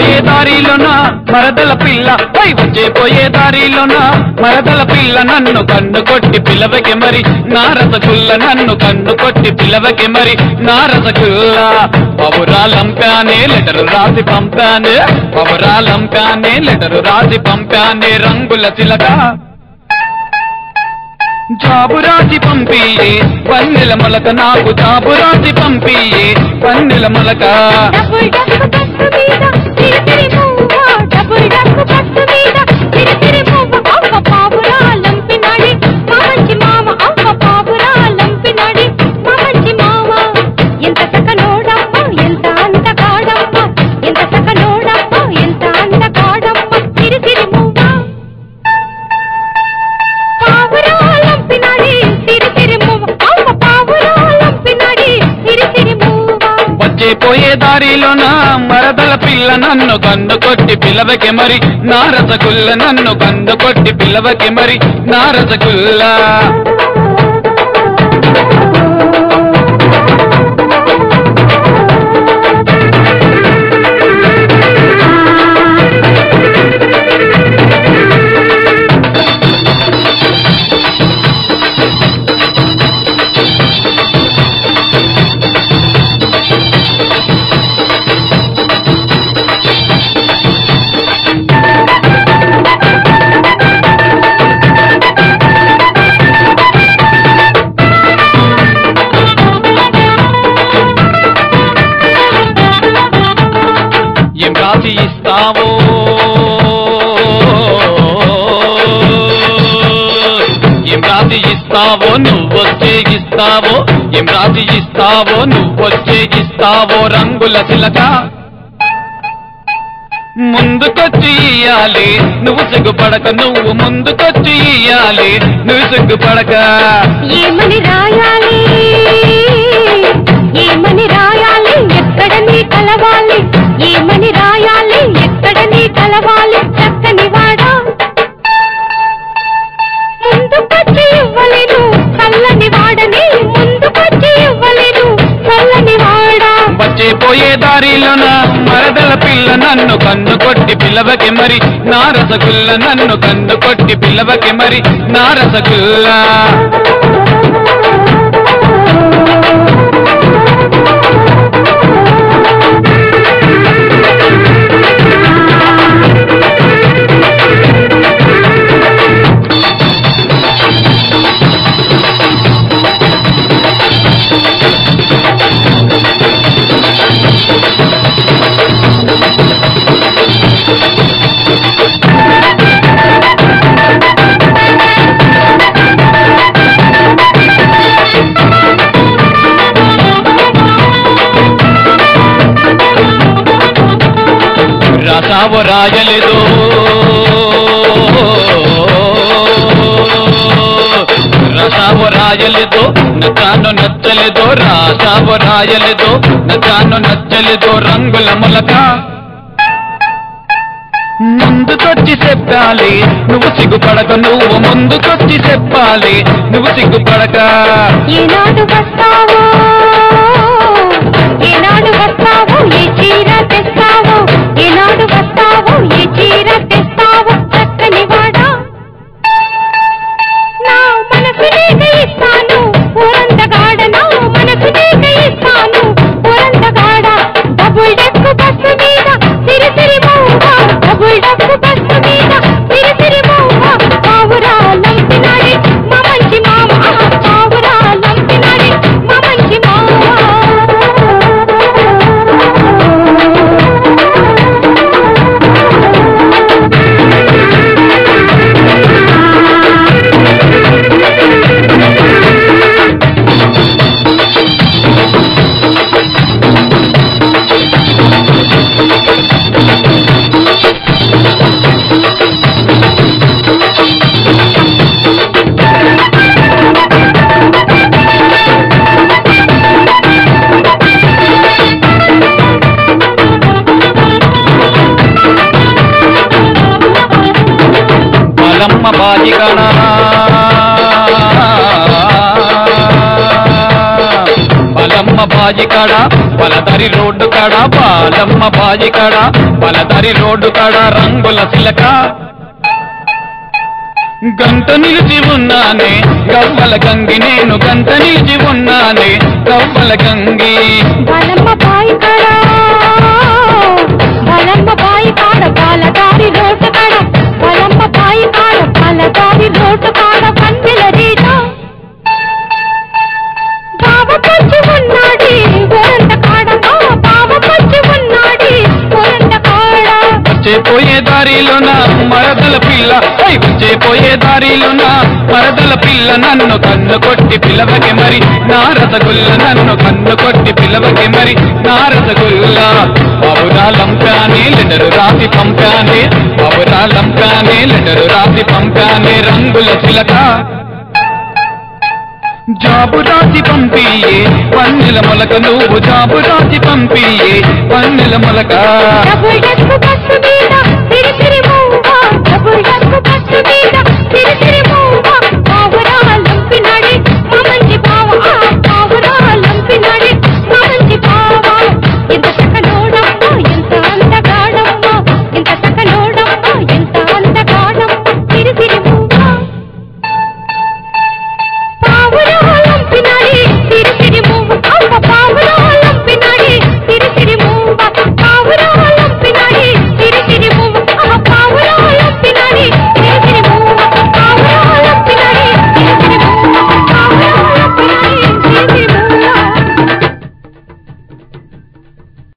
పోయే దారిలోన మరదల పిల్ల పై వచ్చే పోయే దారిలోన మరదల పిల్ల నన్ను కన్ను కొట్టి పిలవకి మరి నా రసగుల్ల నన్ను కన్ను కొట్టి పిలవకి మరి నా రసగుల్ల పవురాలంపానే లెటరు రాసి పంపానే పవురాలంపానే లెటరు రాసి పంపానే రంగుల చిలక జాబు రాసి పంపియే పన్నెల మొలక నాకు జాబు రాసి పంపియే పన్నెల మొలక డబుల్ డక్కు బస్సు మీద తిరితిరి పువ్వ డబుల్ డక్కు బస్సు మీద తిరితిరి పువ్వ అవ్వ పావురా లంపినాడి మా మంచి మామ అవ్వ పావురా లంపినాడి మా మంచి మామ ఎంత చక్కనోడమ్మ ఎంత అందగాడమ్మ ఎంత చక్కనోడమ్మ ఎంత అందగాడమ్మ తిరితిరి పువ్వ పావురా లంపినాడి తిరితిరి పువ్వ అవ్వ పావురా లంపినాడి తిరితిరి పువ్వ వచ్చే పోయే దారిలోన మరదల పిల్ల నన్ను కన్ను కొట్టి పిలవకి మరి నా రసగుల్ల నన్ను కన్ను కొట్టి పిలవకి మరి నా రసగుల్ల ఏం రాసి ఇస్తావో ఏం రాసి ఇస్తావో నువ్వొచ్చే ఇస్తావో ఏం రాసి ఇస్తావో నువ్వొచ్చే ఇస్తావో రంగుల చిలక ముందుకొచ్చి ఇయ్యాలి నువ్వు సిగ్గుపడక నువ్వు ముందుకొచ్చి ఇయ్యాలి నువ్వు సిగ్గుపడక ఏమని రాయాలి ఏమని రాయాలి ఎక్కడ నీ కలవాలి ఏమని రాయాలి ఎక్కడ నీ కలవాలి చక్కని వాడా ముందుకొచ్చి ఇవ్వలేను చల్లని వాడని ముందుకొచ్చి ఇవ్వలేను చల్లని వాడా వచ్చే పోయే దారిలోన మరదల పిల్ల నన్ను కన్ను కొట్టి పిలవకి మరి నా రసగుల్ల నన్ను కన్ను కొట్టి పిలవకి మరి నా రసగుల్ల రాసావు రాయలేదో రసావు రాయలేదో నచ్చాను నచ్చలేదో రాసావు రాయలేదో నచ్చాను నచ్చలేదో రంగుల మొలక ముందుకొచ్చి చెప్పాలి నువ్వు సిగ్గుపడక నువ్వు ముందుకొచ్చి చెప్పాలి నువ్వు సిగ్గుపడక ఏనాడు వస్తావో ఏనాడు వస్తావో ఏ చీర తెస్తావో ఏనాడు వస్తావో ఏ చీర తెస్తావో చక్కని వాడా నా మనసు నీకు ఇస్తాను ఊరంతగాడ నా మనసు నీకు ఇస్తాను ఊరంతగాడ డబుల్ డెక్కు బస్సు మీద సిరి సిరి మౌహ డబుల్ డెక్కు బస్సు మీద సిరి సిరి మౌహ పావురా లంపినాడి మా మంచి మామ పావురా లంపినాడి మా మంచి బలమ్మ బాజిగణ బలమ్మ బాజి బాజి కాడ పలదరి రోడ్డు కాడ బాలమ్మ బాజి కాడ పలదరి రోడ్డు కాడ రంగుల చిలక గంట నిలిచి ఉన్నానే గవ్వల గంగి నేను గంట నిలిచి ఉన్నానే గవ్వల గంగి బలమ్మ బాయి కాడ బలమ్మ బాయి కాడ పాలదారి రోడ్డు కాడ బలమ్మ బాయి కాడ పాలదారి రోడ్డు కాడ పందిల రీట బావ పచ్చి ఉన్నాడి గోరంట కాడ ఆ బావ పచ్చి ఉన్నాడి గోరంట కాడ వచ్చే పోయే దారిలోన మరదల పిల్ల ఐ వచ్చే పోయే దారిలోన మరదల పిల్ల నన్ను కన్ను కొట్టి పిలవకి మరి నా రసగుల్ల నన్ను కన్ను కొట్టి పిలవకి మరి నా రసగుల్ల బాబురాలంపానే లెటరు రాసి పంపానే బాబురాలంపానే లెటరు రాసి పంపానే రంగుల చిలక జాబు రాసి పంపియే పన్నెల మొలక నువ్వు జాబు రాసి పంపియే పన్నెల మొలక డబుల్ డక్కు బస్సు మీద తిరి తిరి మూవ డబుల్ డక్కు బస్సు మీద తిరి తిరి మూవ